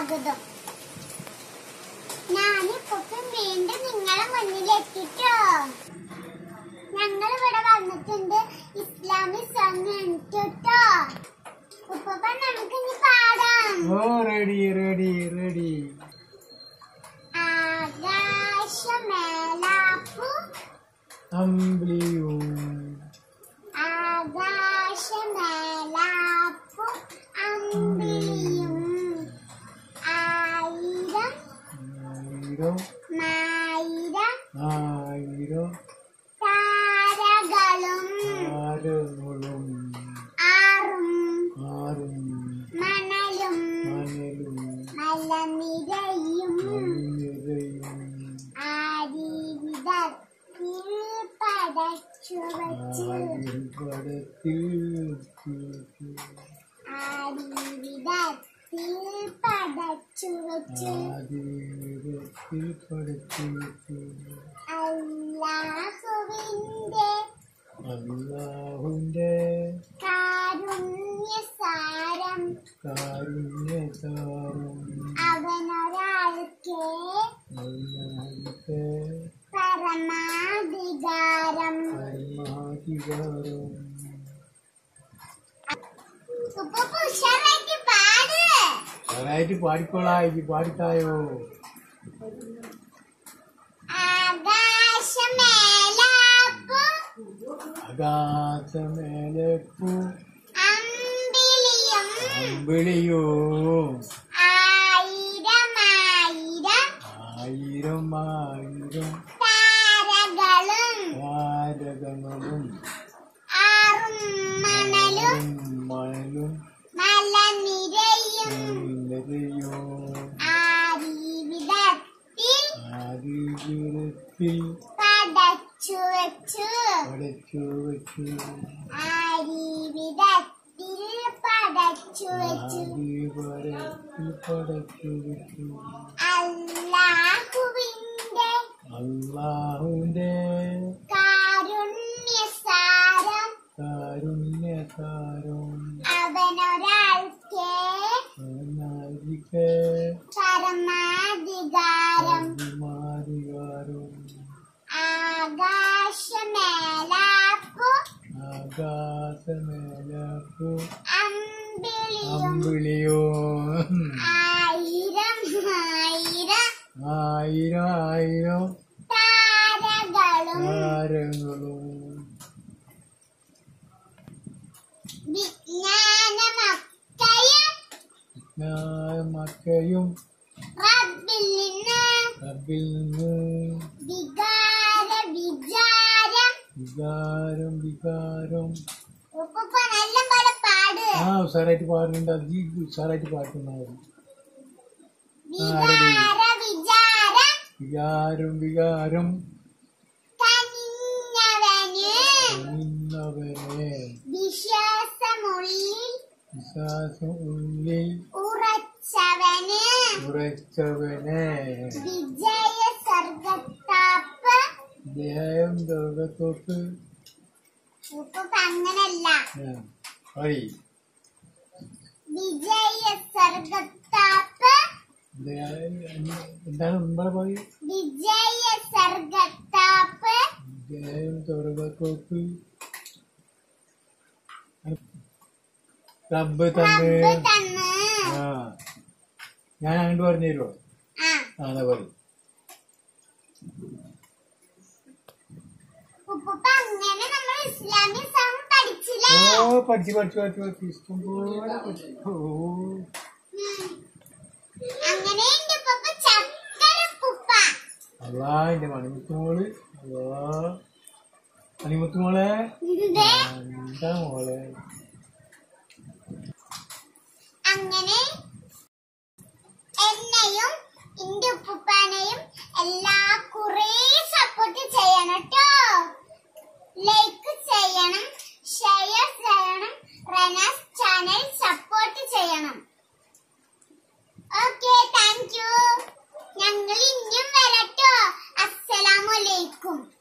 സ്വാഗതം ഞാനിപ്പം വീണ്ടും നിങ്ങളെ മുന്നിൽ എത്തിട്ടോ ഞങ്ങൾ ഇവിടെ വന്നിട്ടുണ്ട് ഇസ്ലാമിക് സോങ് കേട്ടോ ഉപ്പ നമുക്ക് ഇനി പാടാം ഓ റെഡി റെഡി റെഡി ആകാശമേലാപ്പു അമ്പിളിയും ആകാശമേലാപ്പു അമ്പിളിയും ആയിരം ആയിരം ആയിരം ആയിരം താരകളും ആരങ്ങളും ആറും ആറും മണലും മണലും മലനിരയും മണ്ണിരയും ആരിവിധത്തിൽ പടച്ചു വച്ചു ആരിൽ പടത്തിൽ തീർത്തു. ആരിവിധത്തിൽ പടച്ചു വച്ചു ആദിവിധത്തിൽ പടത്തിൽ തീർത്തു. അല്ലാഹുവിന്റെ അല്ലാഹുന്റെ കാരുണ്യസാരം കാരുണ്യസാരം അവനൊരാൾക്കേ അല്ലാഹുത്തെ പരമാധികാരം പരമാധികാരം ഉപ്പ ഉഷാറായിട്ട് പാട് അതായിട്ട് പാടിക്കോളാ ഇത് പാടിത്തായോ ആകാശമേലാപ്പു ആകാശമേലപ്പൂ അമ്പിളിയും അമ്പിളിയോ ആയിരമായിരം ആയിരം ആയിരം താരകളും താരകങ്ങളും ആറും മണലും മണലും മലനിരയും നിലയോ ആദിവിധത്തിൽ ആദിപുരത്തിൽ പടച്ചു വച്ചു പടച്ചു വച്ചു ആദിവിധത്തിൽ പടച്ചു വച്ചു ആദിപുരത്തിൽ പടച്ചു വച്ചു അല്ലാഹുവിന്റെ അള്ളാഹുവിന്റെ കാരുണ്യസാരം കാരുണ്യകാരം അവനൊരാൾക്കേ നായികെ പരമാധികാരം അഭിമാനികാരം ആകാശമേലാപ്പു ആകാശമേലപ്പൂ അമ്പിളിയും അമ്പിളിയോ ആയിരം ആയിരം ആയിരം ആയിരം താരകളും താരങ്ങളും വിജ്ഞാനമൊക്കെയും മക്കയും റബ്ബിൽ നിന്ന് റബ്ബിൽ നിന്ന് വികാര വിചാരം വികാരം വികാരം ഉപ്പ നല്ല പോലെ പാട് ആ ഉഷാറായിട്ട് പാടുന്നുണ്ട് അത് ഈ ഉഷാറായിട്ട് പാടുന്നുണ്ടാവും വികാര വിചാരം വികാരം വികാരം കനിഞ്ഞവന് നിന്നവനെ വിശ്വാസമുള്ളിൽ വിശ്വാസം ഉള്ളിൽ ഉറച്ചവന് ഉറച്ചവനെ വിജയ സർഗത്താപ്പ് ദേഹം ദുർഗത്തോട്ട് ഉപ്പ അങ്ങനല്ല പറ വിജയ സർഗത്താപ്പ് എന്താണ് മുമ്പ് പറയും വിജയ സർഗത്താപ്പ് ദേഹം ദുർഗത്തോട്ട് റബ്ബ് തന്നെ റബ്ബ് തന്ന് ആ ഞാൻ അങ്ങോട്ട് പറഞ്ഞു തരുമോ ആ ആ അതാ പറയും ഉപ്പ അങ്ങനെ നമ്മൾ ഇസ്ലാമിക് സോങ് പഠിച്ചില്ലേ ഓ പഠിച്ചു പഠിച്ചു പഠിച്ചു പഠിച്ചു ഇഷ്ടം പോലെ പഠിച്ചു ഓ ഉം. അങ്ങനെ എന്റെ ഉപ്പ ചക്കര ഉപ്പ അല്ലാ എന്റെ മണിമുത്തുമോള് അല്ലാ മണിമുത്തുമോളെ ഇത് എന്താ മോളെ അങ്ങനെ എന്നെയും എന്റെ ഉപ്പുപ്പാനെയും എല്ലാ കുറേ സപ്പോർട്ട് ചെയ്യണം കേട്ടോ ലൈക്ക് ചെയ്യണം ഷെയർ ചെയ്യണം റനാസ് ചാനൽ സപ്പോർട്ട് ചെയ്യണം ഓക്കെ താങ്ക് യു ഞങ്ങൾ ഇനിയും വരട്ടോ അസ്സലാമലൈക്കും